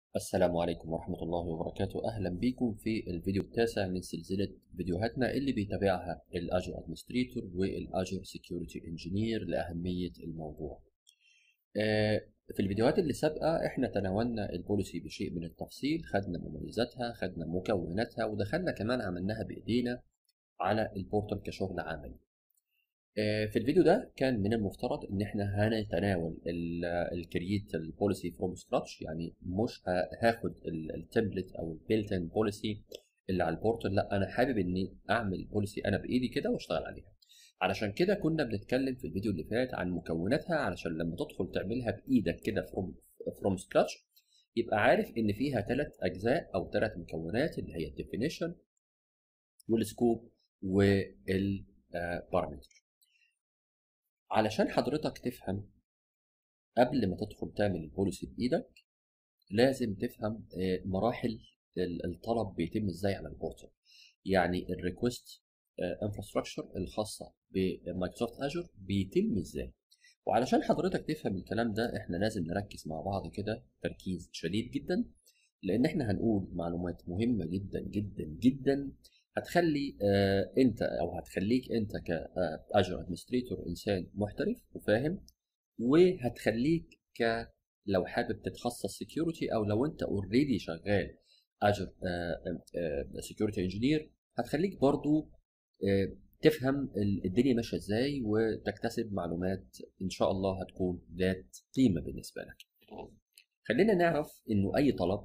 السلام عليكم ورحمة الله وبركاته أهلا بكم في الفيديو التاسع من سلسلة فيديوهاتنا اللي بيتابعها الأجر أدمنستريتور والأجر سيكيورتي انجينير لأهمية الموضوع آه، في الفيديوهات اللي سابقة احنا تناولنا البوليسي بشيء من التفصيل خدنا مميزاتها خدنا مكوناتها ودخلنا كمان عملناها بإيدينا على البورتال كشغل عملي آه، في الفيديو ده كان من المفترض ان احنا هنتناول الكرييت البوليسي فروم سكراتش يعني مش هاخد التمبلت او البيلت ان بوليسي اللي على البورتال لا انا حابب اني اعمل بوليسي انا بايدي كده واشتغل عليها علشان كده كنا بنتكلم في الفيديو اللي فات عن مكوناتها علشان لما تدخل تعملها بايدك كده فروم فروم سكراتش يبقى عارف ان فيها ثلاث اجزاء او ثلاث مكونات اللي هي الديفينيشن والسكوب والبارامتر علشان حضرتك تفهم قبل ما تدخل تعمل البوليسي بايدك لازم تفهم مراحل الطلب بيتم ازاي على البورتال يعني الريكوست انفراستراكشر الخاصه بمايكروسوفت اجر بيتم ازاي وعلشان حضرتك تفهم الكلام ده احنا لازم نركز مع بعض كده تركيز شديد جدا لان احنا هنقول معلومات مهمه جدا جدا جدا هتخلي آه انت او هتخليك انت كاجر ادمنستريتور انسان محترف وفاهم وهتخليك ك لو حابب تتخصص سكيورتي او لو انت اوريدي شغال اجر سكيورتي انجينير هتخليك برضو آه تفهم الدنيا ماشيه ازاي وتكتسب معلومات ان شاء الله هتكون ذات قيمه بالنسبه لك خلينا نعرف انه اي طلب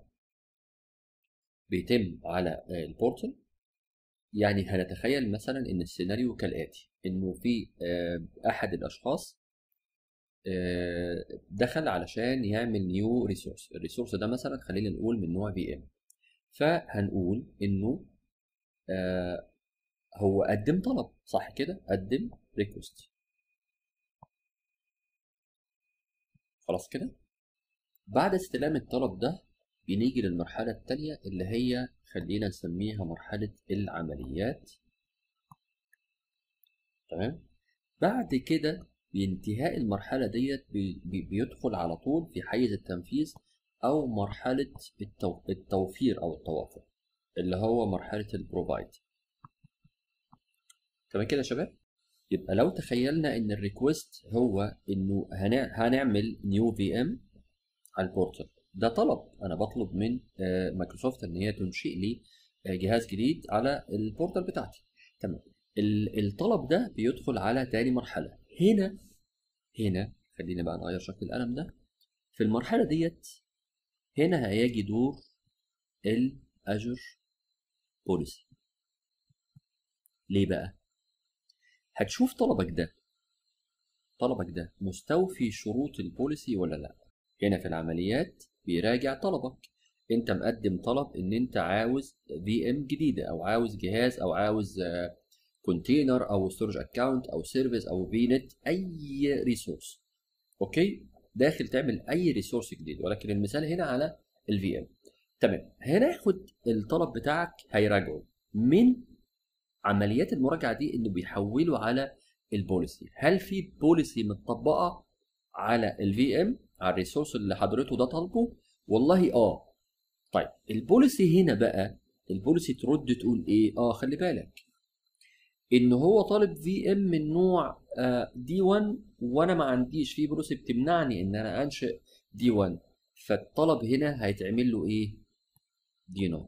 بيتم على البورتال يعني هنتخيل مثلا ان السيناريو كالاتي انه في احد الاشخاص دخل علشان يعمل نيو ريسورس الريسورس ده مثلا خلينا نقول من نوع في ام فهنقول انه هو قدم طلب صح كده قدم ريكوست خلاص كده بعد استلام الطلب ده بنيجي للمرحلة التانية اللي هي خلينا نسميها مرحلة العمليات تمام بعد كده بانتهاء المرحلة ديت بي بيدخل على طول في حيز التنفيذ أو مرحلة التو التوفير أو التوافر اللي هو مرحلة البروفايد تمام كده يا شباب يبقى لو تخيلنا ان الريكوست هو انه هنعمل نيو في ام على البورتال ده طلب انا بطلب من مايكروسوفت ان هي تنشئ لي جهاز جديد على البورتال بتاعتي تمام الطلب ده بيدخل على تاني مرحله هنا هنا خلينا بقى نغير شكل القلم ده في المرحله ديت هنا هيجي دور الاجر بوليسي ليه بقى هتشوف طلبك ده طلبك ده مستوفي شروط البوليسي ولا لا هنا في العمليات بيراجع طلبك انت مقدم طلب ان انت عاوز في ام جديده او عاوز جهاز او عاوز كونتينر او ستورج اكونت او سيرفيس او في نت اي ريسورس اوكي داخل تعمل اي ريسورس جديد ولكن المثال هنا على الفي ام تمام هناخد الطلب بتاعك هيراجعه من عمليات المراجعه دي انه بيحوله على البوليسي هل في بوليسي متطبقه على الفي ام على الريسورس اللي حضرته ده طالبه والله اه طيب البوليسي هنا بقى البوليسي ترد تقول ايه اه خلي بالك ان هو طالب في ام من نوع دي 1 وانا ما عنديش في بوليسي بتمنعني ان انا انشئ دي 1 فالطلب هنا هيتعمل له ايه دي نو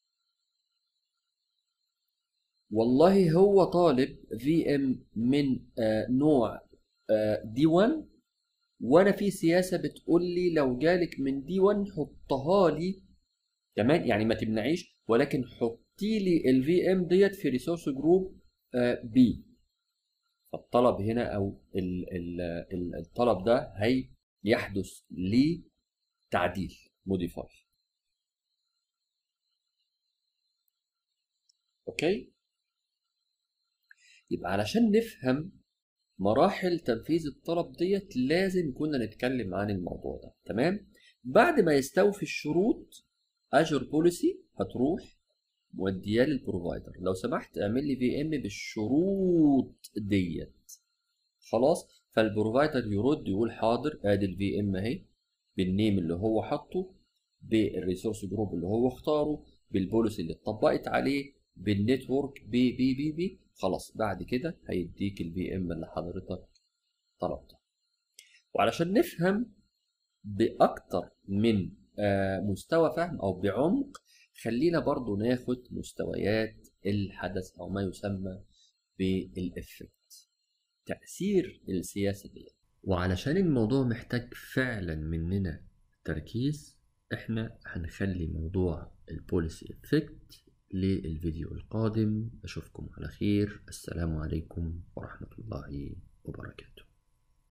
والله هو طالب في ام من آه نوع آه دي 1 وانا في سياسه بتقول لي لو جالك من دي 1 حطها لي تمام يعني ما تمنعيش ولكن حطي لي الفي ام ديت في ريسورس جروب بي فالطلب هنا او ال ال الطلب ده هي يحدث لي تعديل موديفاي اوكي يبقى علشان نفهم مراحل تنفيذ الطلب ديت لازم كنا نتكلم عن الموضوع ده تمام بعد ما يستوفي الشروط اجر بوليسي هتروح مودياه للبروفايدر لو سمحت اعمل لي في ام بالشروط ديت خلاص فالبروفايدر يرد يقول حاضر ادي الفي ام اهي بالنيم اللي هو حاطه بالريسورس جروب اللي هو اختاره بالبوليسي اللي اتطبقت عليه بالنتورك بي بي بي بي خلاص بعد كده هيديك البي ام اللي حضرتك طلبته وعلشان نفهم باكتر من آه، مستوى فهم او بعمق خلينا برضو ناخد مستويات الحدث او ما يسمى بالافكت تاثير السياسه دي وعلشان الموضوع محتاج فعلا مننا تركيز احنا هنخلي موضوع البوليسي افكت للفيديو القادم اشوفكم على خير السلام عليكم ورحمه الله وبركاته